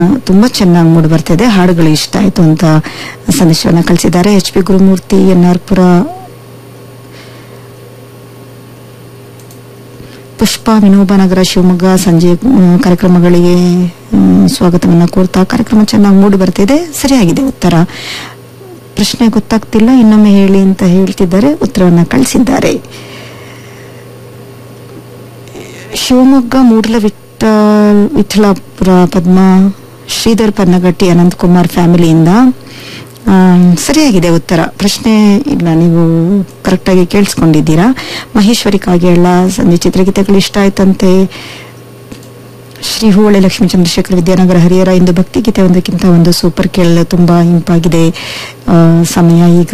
ತುಂಬಾ ಚೆನ್ನಾಗಿ ಮೂಡಿ ಬರ್ತಿದೆ ಹಾಡುಗಳು ಇಷ್ಟ ಆಯ್ತು ಅಂತ ಸಂದೇಶವನ್ನ ಕಳಿಸಿದ್ದಾರೆ H P Gurumurthy N R Pura Pushpa Vinoba ನಗರ ಶಿವಮೊಗ್ಗ ಸಂಜೆ ಮ್, ಕಾರ್ಯಕ್ರಮಗಳಿಗೆ ಮ್, ಸ್ವಾಗತವನ್ನ ಕೋರ್ತಾ ಕಾರ್ಯಕ್ರಮ ಚೆನ್ನಾಗಿ ಮೂಡಿ ಬರ್ತಿದೆ ಸರಿಯಾಗಿದೆ ಉತ್ತರ ಪ್ರಶ್ನೆ ಗೊತ್ತಾಗ್ತಿಲ್ಲ ಇನ್ನೊಮ್ಮೆ ಹೇಳಿ ಅಂತ ಹೇಳ್ತಿದ್ದಾರೆ ಉತ್ತರವನ್ನ ಕಳಿಸಿದ್ದಾರೆ ಶಿವಮೊಗ್ಗ ಮೂಡ್ಲ ವಿಠಲ್ ವಿಠಲಾಪುರ ಪದ್ಮ ಶ್ರೀಧರ್ ಪನ್ನಗಟ್ಟಿ ಅನಂತಕುಮಾರ್ ಫ್ಯಾಮಿಲಿಯಿಂದ ಆ, ಸರಿಯಾಗಿದೆ ಉತ್ತರ ಪ್ರಶ್ನೆ ಇಲ್ಲ ನೀವು ಕರೆಕ್ಟಾಗಿ ಕೇಳಿಸ್ಕೊಂಡಿದ್ದೀರಾ ಮಹೇಶ್ವರಿ ಕಾಗೇಳ ಸಂಜೆ ಚಿತ್ರಗೀತೆಗಳು ಇಷ್ಟ ಆಯ್ತಂತೆ ಶ್ರೀ ಹೂವಳೆ ಲಕ್ಷ್ಮೀ ಚಂದ್ರಶೇಖರ್ ವಿದ್ಯಾನಗರ ಹರಿಹರ ಇಂದು ಭಕ್ತಿಗೀತೆ ಒಂದಕ್ಕಿಂತ ಒಂದು ಸೂಪರ್ ಕೇಳಲು ತುಂಬಾ ಇಂಪಾಗಿದೆ ಆ, ಸಮಯ ಈಗ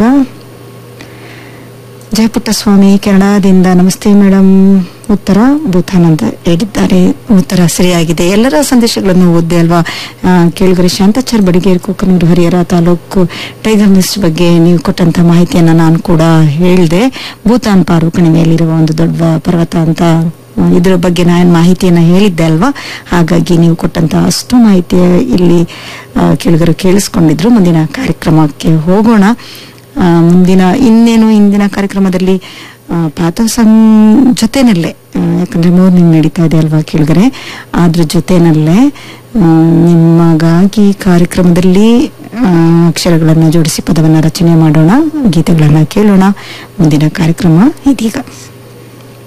ಜಯಪುಟ್ಟಸ್ವಾಮಿ ಕೆನಡಾದಿಂದ ನಮಸ್ತೆ ಮೇಡಮ್ ಉತ್ತರ ಭೂತಾನ್ ಅಂತ ಹೇಳಿದ್ದಾರೆ ಉತ್ತರ ಸರಿಯಾಗಿದೆ ಎಲ್ಲರ ಸಂದೇಶಗಳನ್ನು ಓದ್ದೆ ಅಲ್ವಾ ಆ, ಕೇಳುಗರೆ ಶಾಂತಾಚಾರ್ ಬಡಿಗೇರ್ ಕೂಕನೂರು ಹರಿಹರ ತಾಲೂಕು ಟೈಗರ್ ಮಿಸ್ಟ್ ಬಗ್ಗೆ ನೀವು ಕೊಟ್ಟಂತ ಮಾಹಿತಿಯನ್ನ ನಾನು ಕೂಡ ಹೇಳಿದೆ ಭೂತಾನ್ ಪಾರು ಕಣಿವೆಯಲ್ಲಿರುವ ಒಂದು ದೊಡ್ಡ ಪರ್ವತ ಅಂತ ಆ, ಇದರ ಬಗ್ಗೆ ನಾನು ಮಾಹಿತಿಯನ್ನ ಹೇಳಿದ್ದೆ ಅಲ್ವಾ ಹಾಗಾಗಿ ನೀವು ಕೊಟ್ಟಂತ ಅಷ್ಟು ಮಾಹಿತಿ ಇಲ್ಲಿ ಆ, ಕೇಳುಗರು ಕೇಳಿಸ್ಕೊಂಡಿದ್ರು ಮುಂದಿನ ಕಾರ್ಯಕ್ರಮಕ್ಕೆ ಹೋಗೋಣ ಆ, ಮುಂದಿನ ಇನ್ನೇನು ಇಂದಿನ ಕಾರ್ಯಕ್ರಮದಲ್ಲಿ ಆ, ಪಾಥೋಸಂ ಜೊತೆನಲ್ಲೇ ಆ, ಯಾಕಂದ್ರೆ ಮೋರ್ನಿಂಗ್ ನಡೀತಾ ಇದೆ ಅಲ್ವಾ ಕೇಳಿದರೆ ಅದ್ರ ಜೊತೆನಲ್ಲೇ ಆ, ನಿಮಗಾಗಿ ಕಾರ್ಯಕ್ರಮದಲ್ಲಿ ಆ, ಅಕ್ಷರಗಳನ್ನ ಜೋಡಿಸಿ ಪದವನ್ನ ರಚನೆ ಮಾಡೋಣ ಗೀತೆಗಳನ್ನ ಕೇಳೋಣ ಮುಂದಿನ ಕಾರ್ಯಕ್ರಮ ಇದೀಗ